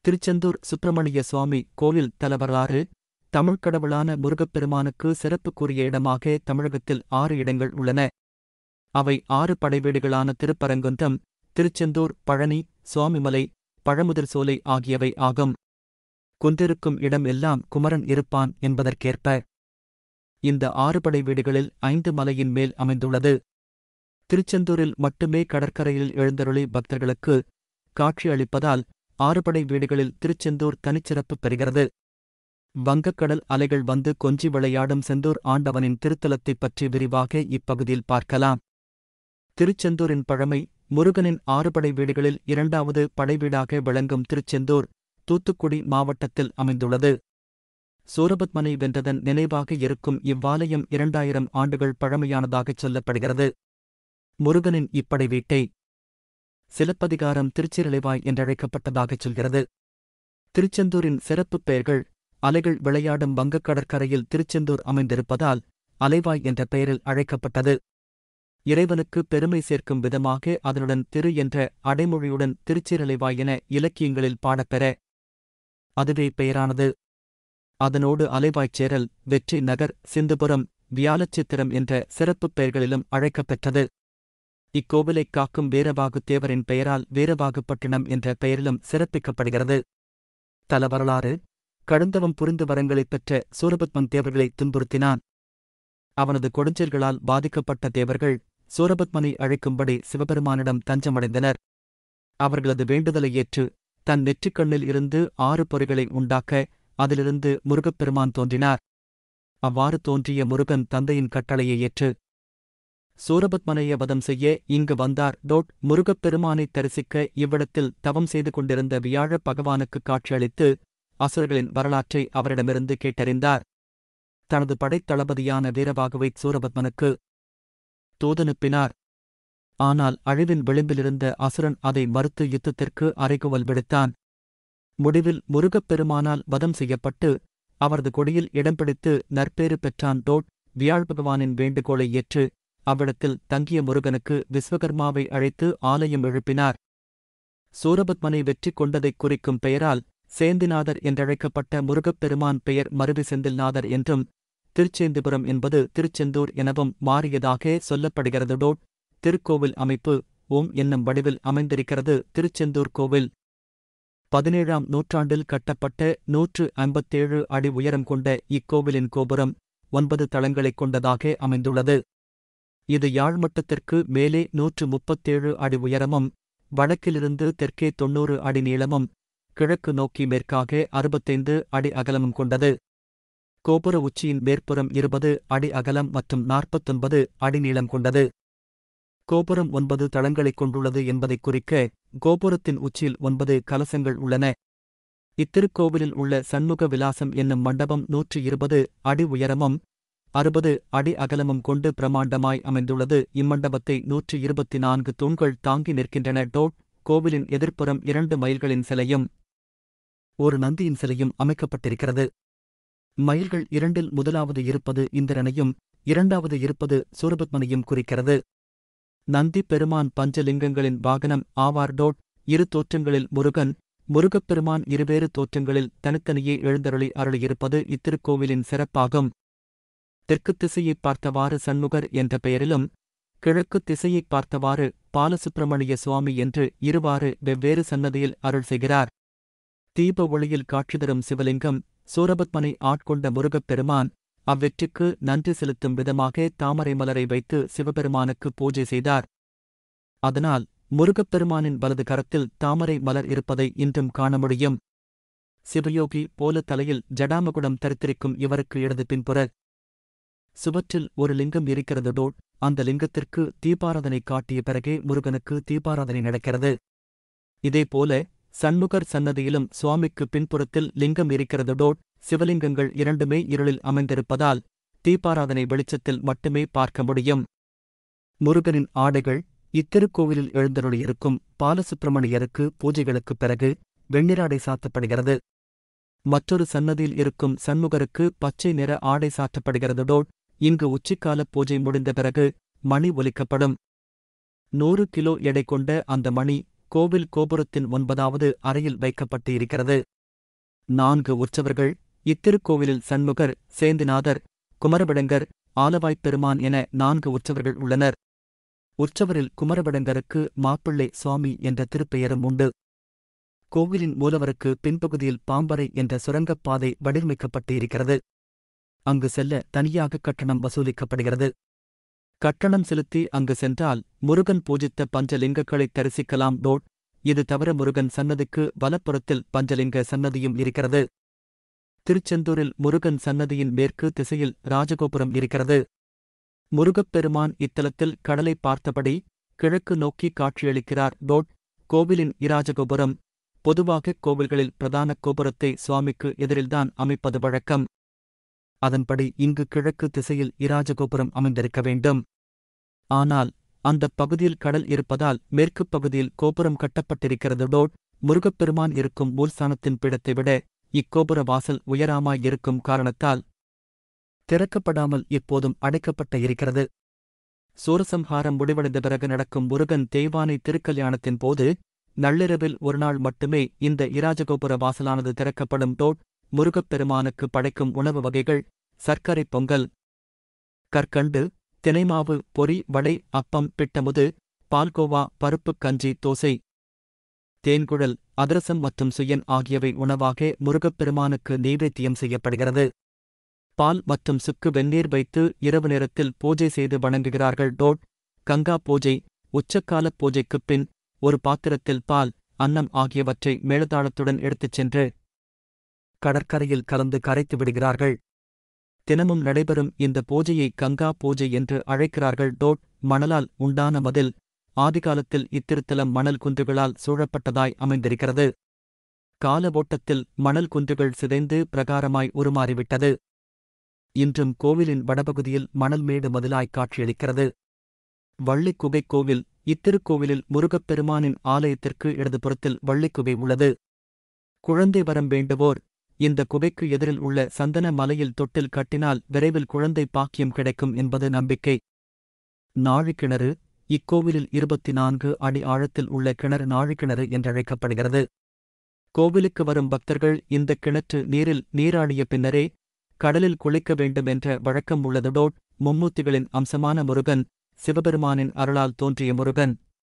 திருச்செந்தூர் சுப்பிரமணிய சுவாமி கோவில் தலவரலாறு தமிழ்க் கடவுளான முருகப்பெருமானுக்கு சிறப்புக்குரிய இடமாக தமிழகத்தில் ஆறு இடங்கள் உள்ளன அவை ஆறு படைவீடுகளான திருப்பரங்குன்றம் திருச்செந்தூர் பழனி சுவாமிமலை பழமுதிர் சோலை ஆகியவை ஆகும் குன்றிருக்கும் இடம் எல்லாம் குமரன் இருப்பான் என்பதற்கேற்ப இந்த ஆறு படை வீடுகளில் ஐந்து மலையின் மேல் அமைந்துள்ளது திருச்செந்தூரில் மட்டுமே கடற்கரையில் எழுந்தருளி பக்தர்களுக்கு காட்சி அளிப்பதால் ஆறுபடை வீடுகளில் திருச்செந்தூர் தனிச்சிறப்பு பெறுகிறது வங்கக்கடல் அலைகள் வந்து கொஞ்சி விளையாடும் செந்தூர் ஆண்டவனின் திருத்தலத்தைப் பற்றி விரிவாக இப்பகுதியில் பார்க்கலாம் திருச்செந்தூரின் பழமை முருகனின் ஆறுபடை வீடுகளில் இரண்டாவது படைவீடாக விளங்கும் திருச்செந்தூர் தூத்துக்குடி மாவட்டத்தில் அமைந்துள்ளது சூரபத்மனை வென்றதன் நினைவாக இருக்கும் இவ்வாலயம் இரண்டாயிரம் ஆண்டுகள் பழமையானதாகச் சொல்லப்படுகிறது முருகனின் இப்படை வீட்டை சிலப்பதிகாரம் திருச்சிரலைவாய் என்றழைக்கப்பட்டதாகச் சொல்கிறது திருச்செந்தூரின் சிறப்புப் பெயர்கள் அலைகள் விளையாடும் வங்கக் கடற்கரையில் திருச்செந்தூர் அமைந்திருப்பதால் அலைவாய் என்ற பெயரில் அழைக்கப்பட்டது இறைவனுக்கு பெருமை சேர்க்கும் விதமாக அதனுடன் திரு என்ற அடைமொழியுடன் திருச்சிரலைவாய் என இலக்கியங்களில் பாடப்பெற அதுவே பெயரானது அதனோடு அலைவாய்ச்சேரல் வெற்றி நகர் சிந்துபுரம் வியாழச்சித்திரம் என்ற சிறப்புப் பெயர்களிலும் அழைக்கப்பெற்றது இக்கோவிலைக் காக்கும் வீரபாகு தேவரின் பெயரால் வீரபாகுப்பட்டினம் என்ற பெயரிலும் சிறப்பிக்கப்படுகிறது தல வரலாறு கடுந்தவம் புரிந்து வரங்களைப் பெற்ற சூரபத்மன் தேவர்களை துன்புறுத்தினான் அவனது கொடுஞ்செல்களால் பாதிக்கப்பட்ட தேவர்கள் சூரபத்மனை அழைக்கும்படி சிவபெருமானிடம் தஞ்சமடைந்தனர் அவர்களது வேண்டுதலை ஏற்று தன் நெற்றிக்கண்ணில் இருந்து ஆறு பொறிகளை உண்டாக்க அதிலிருந்து முருகப்பெருமான் தோன்றினார் அவ்வாறு தோன்றிய முருகன் தந்தையின் கட்டளையை ஏற்று சூரபத்மனைய வதம் செய்ய இங்கு வந்தார் டோட் முருகப்பெருமானை தரிசிக்க இவ்விடத்தில் தவம் செய்து கொண்டிருந்த வியாழ பகவானுக்கு காட்சியளித்து அசுரர்களின் வரலாற்றை அவரிடமிருந்து கேட்டறிந்தார் தனது படைத்தளபதியான வீரபாகுவை சூரபத்மனுக்கு தூதனுப்பினார் ஆனால் அழிவின் விளிம்பிலிருந்த அசுரன் அதை மறுத்து யுத்தத்திற்கு அறைகுவல் விடுத்தான் முடிவில் முருகப்பெருமானால் வதம் செய்யப்பட்டு அவரது கொடியில் இடம் பிடித்து நற்பேறு பெற்றான் டோட் வியாழ் பகவானின் வேண்டுகோளை ஏற்று அவ்விடத்தில் தங்கிய முருகனுக்கு விஸ்வகர்மாவை அழைத்து ஆலயம் எழுப்பினார் சூரபத்மனை வெற்றி கொண்டதைக் குறிக்கும் பெயரால் சேந்திநாதர் என்றழைக்கப்பட்ட முருகப்பெருமான் பெயர் மருவி செந்தில்நாதர் என்றும் திருச்சேந்திபுரம் என்பது திருச்செந்தூர் எனவும் மாறியதாக சொல்லப்படுகிறது டோட் திருக்கோவில் அமைப்பு ஓம் என்னும் வடிவில் அமைந்திருக்கிறது திருச்செந்தூர் கோவில் பதினேழாம் நூற்றாண்டில் கட்டப்பட்ட நூற்று ஐம்பத்தேழு அடி உயரம் கொண்ட இக்கோவிலின் கோபுரம் ஒன்பது தளங்களைக் கொண்டதாக அமைந்துள்ளது இது யாழ்மட்டத்திற்கு மேலே நூற்று முப்பத்தேழு அடி உயரமும் வடக்கிலிருந்து தெற்கே தொன்னூறு அடி நீளமும் கிழக்கு நோக்கி மேற்காக அறுபத்தைந்து அடி அகலமும் கொண்டது கோபுர உச்சியின் மேற்புறம் இருபது அடி அகலம் மற்றும் நாற்பத்தொன்பது அடி நீளம் கொண்டது கோபுரம் ஒன்பது தளங்களைக் கொண்டுள்ளது என்பதைக் குறிக்க கோபுரத்தின் உச்சியில் ஒன்பது கலசங்கள் உள்ளன இத்திருக்கோவிலில் உள்ள சண்முக விலாசம் என்னும் மண்டபம் நூற்று இருபது அடி உயரமும் அறுபது அடி அகலமும் கொண்டு பிரமாண்டமாய் அமைந்துள்ளது இம்மண்டபத்தை நூற்று இருபத்தி நான்கு தூண்கள் தாங்கி நிற்கின்றன டோட் கோவிலின் எதிர்ப்புறம் இரண்டு மயில்களின் சிலையும் ஒரு நந்தியின் சிலையும் அமைக்கப்பட்டிருக்கிறது மயில்கள் இரண்டில் முதலாவது இருப்பது இந்திரனையும் இரண்டாவது இருப்பது சூரபத்மனையும் குறிக்கிறது நந்தி பெருமான் பஞ்சலிங்கங்களின் வாகனம் ஆவார் டோட் இரு தோற்றங்களில் முருகன் முருகப்பெருமான் இருவேறு தோற்றங்களில் தனித்தனியே எழுந்தருளி அருளியிருப்பது இத்திருக்கோவிலின் சிறப்பாகும் தெற்கு திசையைப் பார்த்தவாறு சண்முகர் என்ற பெயரிலும் கிழக்கு திசையைப் பார்த்தவாறு பாலசுப்பிரமணிய சுவாமி என்று இருவாறு வெவ்வேறு சன்னதியில் அருள் செய்கிறார் தீப ஒளியில் காட்சி தரும் சிவலிங்கம் சூரபத்மனை ஆட்கொண்ட முருகப்பெருமான் அவ்வெற்றிக்கு நன்றி செலுத்தும் விதமாக தாமரை மலரை வைத்து சிவபெருமானுக்கு பூஜை செய்தார் அதனால் முருகப்பெருமானின் வலது கரத்தில் தாமரை மலர் இருப்பதை இன்றும் காண முடியும் சிவயோகி போல தலையில் ஜடாமகுடம் தரித்திருக்கும் இவருக்கு இடது பின்புற சுவற்றில் ஒரு லிங்கம் இருக்கிறது டோட் அந்த லிங்கத்திற்கு தீபாராதனை காட்டிய பிறகே முருகனுக்கு தீபாராதனை நடக்கிறது இதேபோல சண்முகர் சன்னதியிலும் சுவாமிக்கு பின்புறத்தில் லிங்கம் இருக்கிறது டோட் சிவலிங்கங்கள் இரண்டுமே இருளில் அமைந்திருப்பதால் தீபாராதனை வெளிச்சத்தில் மட்டுமே பார்க்க முடியும் முருகனின் ஆடைகள் இத்திருக்கோவிலில் எழுந்தருளியிருக்கும் பாலசுப்பிரமணியருக்கு பூஜைகளுக்குப் பிறகு வெண்ணிறாடை சாத்தப்படுகிறது மற்றொரு சன்னதியில் இருக்கும் சண்முகருக்கு பச்சை நிற ஆடை சாற்றப்படுகிறது டோட் இங்கு உச்சிக்கால பூஜை முடிந்த பிறகு மணி ஒலிக்கப்படும் நூறு கிலோ எடை கொண்ட அந்த மணி கோவில் கோபுரத்தின் ஒன்பதாவது அறையில் வைக்கப்பட்டு இருக்கிறது நான்கு உற்சவர்கள் இத்திருக்கோவிலில் சண்முகர் சேந்திநாதர் குமரவிடங்கர் ஆலவாய்ப்பெருமான் என நான்கு உற்சவர்கள் உள்ளனர் உற்சவரில் குமரவிடங்கருக்கு மாப்பிள்ளை சுவாமி என்ற திருப்பெயரும் உண்டு கோவிலின் மூலவருக்கு பின்பகுதியில் பாம்பறை என்ற சுரங்கப்பாதை வடிவமைக்கப்பட்டு இருக்கிறது அங்கு செல்ல தனியாக கட்டணம் வசூலிக்கப்படுகிறது கட்டணம் செலுத்தி அங்கு சென்றால் முருகன் பூஜித்த பஞ்சலிங்கங்களை தரிசிக்கலாம் டோட் இது தவிர முருகன் சன்னதிக்கு வலப்புறத்தில் பஞ்சலிங்க சன்னதியும் இருக்கிறது திருச்செந்தூரில் முருகன் சன்னதியின் மேற்கு திசையில் ராஜகோபுரம் இருக்கிறது முருகப்பெருமான் இத்தலத்தில் கடலை பார்த்தபடி கிழக்கு நோக்கி காட்சியளிக்கிறார் டோட் கோவிலின் இராஜகோபுரம் பொதுவாக கோவில்களில் பிரதான கோபுரத்தை சுவாமிக்கு எதிரில்தான் அமைப்பது வழக்கம் அதன்படி இங்கு கிழக்கு திசையில் இராஜகோபுரம் அமைந்திருக்க வேண்டும் ஆனால் அந்தப் பகுதியில் கடல் இருப்பதால் மேற்குப் பகுதியில் கோபுரம் கட்டப்பட்டிருக்கிறது டோட் முருகப்பெருமான் இருக்கும் மூல்ஸ்தானத்தின் பீடத்தை விட இக்கோபுர வாசல் உயராமாய் இருக்கும் காரணத்தால் திறக்கப்படாமல் இப்போதும் அடைக்கப்பட்ட இருக்கிறது சூரசம்ஹாரம் முடிவடைந்த பிறகு நடக்கும் முருகன் தேய்வானை திருக்கல்யாணத்தின் போது நள்ளிரவில் ஒருநாள் மட்டுமே இந்த இராஜகோபுர வாசலானது திறக்கப்படும் டோட் முருகப்பெருமானுக்கு படைக்கும் உணவு வகைகள் சர்க்கரை பொங்கல் கற்கண்டு தினைமாவு பொரி வடை அப்பம் பிட்டமுது பால்கோவா பருப்புக் கஞ்சி தோசை தேன்குழல் அதிரசம் மற்றும் சுயன் ஆகியவை உணவாக முருகப்பெருமானுக்கு நெய்வேத்தியம் செய்யப்படுகிறது பால் மற்றும் சுக்கு வெந்நீர் வைத்து இரவு நேரத்தில் பூஜை செய்து வணங்குகிறார்கள் டோட் கங்கா பூஜை உச்சக்காலப் பூஜைக்குப் பின் ஒரு பாத்திரத்தில் பால் அன்னம் ஆகியவற்றை மேளதாளத்துடன் எடுத்துச் சென்று கடற்கரையில் கலந்து கரைத்து விடுகிறார்கள் தினமும் நடைபெறும் இந்த பூஜையை கங்கா பூஜை என்று அழைக்கிறார்கள் டோட் மணலால் உண்டான மதில் ஆதிகாலத்தில் இத்திருத்தலம் மணல் குன்றுகளால் சூழப்பட்டதாய் அமைந்திருக்கிறது கால ஓட்டத்தில் மணல் குன்றுகள் சிதைந்து பிரகாரமாய் உருமாறிவிட்டது இன்றும் கோவிலின் வடபகுதியில் மணல் மேடு மதிலாய் காட்சியளிக்கிறது வள்ளிக்குகை கோவில் இத்திருக்கோவிலில் முருகப்பெருமானின் ஆலயத்திற்கு இடதுபுறத்தில் வள்ளிக்குகை உள்ளது குழந்தை வரம் வேண்டுவோர் இந்த குகைக்கு எதிரில் உள்ள சந்தன மலையில் தொட்டில் கட்டினால் விரைவில் குழந்தை பாக்கியம் கிடைக்கும் என்பது நம்பிக்கை நாழிக்கிணறு இக்கோவிலில் இருபத்தி நான்கு அடி ஆழத்தில் உள்ள கிணறு நாழிக்கிணறு என்றழைக்கப்படுகிறது கோவிலுக்கு வரும் பக்தர்கள் இந்த கிணற்று நீரில் நீராடிய பின்னரே கடலில் குளிக்க வேண்டும் என்ற வழக்கம் உள்ளதோட் மும்மூர்த்திகளின் அம்சமான முருகன் சிவபெருமானின் அருளால் தோன்றிய முருகன்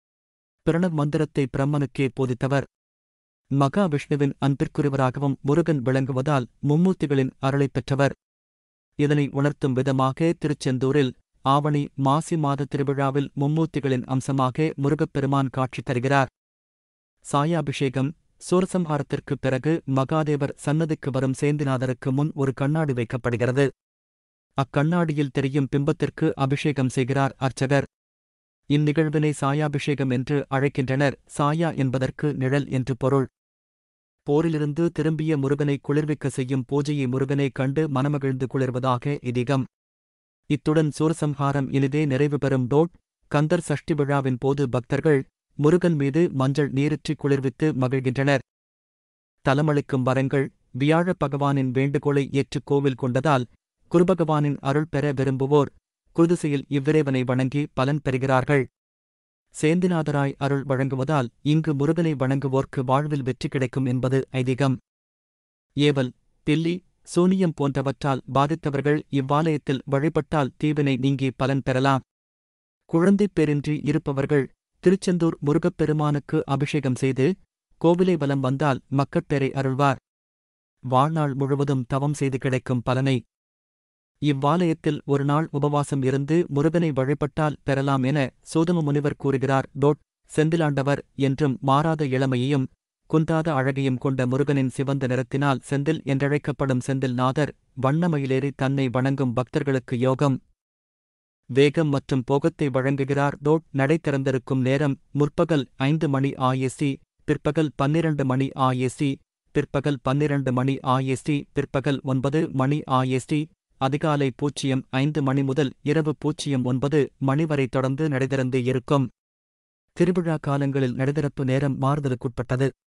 பிரணவ் மந்திரத்தை பிரம்மனுக்கே போதித்தவர் மகாவிஷ்ணுவின் அன்பிற்குரியவராகவும் முருகன் விளங்குவதால் மும்மூர்த்திகளின் அருளைப் பெற்றவர் இதனை உணர்த்தும் விதமாக திருச்செந்தூரில் ஆவணி மாசி மாத திருவிழாவில் மும்மூர்த்திகளின் அம்சமாக முருகப்பெருமான் காட்சி தருகிறார் சாயாபிஷேகம் சூரசம்ஹாரத்திற்குப் பிறகு மகாதேவர் சன்னதிக்கு வரும் சேந்திநாதருக்கு முன் ஒரு கண்ணாடி வைக்கப்படுகிறது அக்கண்ணாடியில் தெரியும் பிம்பத்திற்கு அபிஷேகம் செய்கிறார் அர்ச்சகர் இந்நிகழ்வினை சாயாபிஷேகம் என்று அழைக்கின்றனர் சாயா என்பதற்கு நிழல் என்று பொருள் போரிலிருந்து திரும்பிய முருகனை குளிர்விக்க செய்யும் பூஜையை முருகனை கண்டு மனமகிழ்ந்து குளிர்வதாக இதீகம் இத்துடன் சூரசம்ஹாரம் இனிதே நிறைவு பெறும் டோட் கந்தர் சஷ்டி விழாவின் போது பக்தர்கள் முருகன் மீது மஞ்சள் நீரிற்றி குளிர்வித்து மகிழ்கின்றனர் தலமளிக்கும் வரங்கள் வியாழப் பகவானின் வேண்டுகோளை ஏற்றுக் கோவில் கொண்டதால் குருபகவானின் அருள் பெற விரும்புவோர் குருதிசையில் இவ்விரைவனை வணங்கி பலன் பெறுகிறார்கள் சேந்திநாதராய் அருள் வழங்குவதால் இங்கு முருகனை வணங்குவோர்க்கு வாழ்வில் வெற்றி கிடைக்கும் என்பது ஐதீகம் ஏவல் பில்லி சூனியம் போன்றவற்றால் பாதித்தவர்கள் இவ்வாலயத்தில் வழிபட்டால் தீவினை நீங்கி பலன் பெறலாம் குழந்தைப் பேரின்றி இருப்பவர்கள் திருச்செந்தூர் முருகப்பெருமானுக்கு அபிஷேகம் செய்து கோவிலை வலம் வந்தால் மக்கட்பேரை அருள்வார் வாழ்நாள் முழுவதும் தவம் செய்து கிடைக்கும் பலனை இவ்வாலயத்தில் ஒரு நாள் உபவாசம் இருந்து முருகனை வழிபட்டால் பெறலாம் என சோதம முனிவர் கூறுகிறார் டோட் செந்திலாண்டவர் என்றும் மாறாத இளமையையும் குன்றாத அழகையும் கொண்ட முருகனின் சிவந்த நிறத்தினால் செந்தில் என்றழைக்கப்படும் செந்தில் நாதர் வண்ணமயிலேறி தன்னை வணங்கும் பக்தர்களுக்கு யோகம் வேகம் மற்றும் போகத்தை வழங்குகிறார் டோட் நடை திறந்திருக்கும் நேரம் முற்பகல் ஐந்து மணி ஆயேசி பிற்பகல் பன்னிரண்டு மணி ஆயேசி பிற்பகல் பன்னிரண்டு மணி ஆயேசி பிற்பகல் ஒன்பது மணி ஆயேசி அதிகாலை பூச்சியம் ஐந்து மணி முதல் இரவு பூச்சியம் ஒன்பது மணி வரை தொடர்ந்து நடைதிறந்து இருக்கும் திருவிழா காலங்களில் நடைதிறப்பு நேரம் மாறுதலுக்குட்பட்டது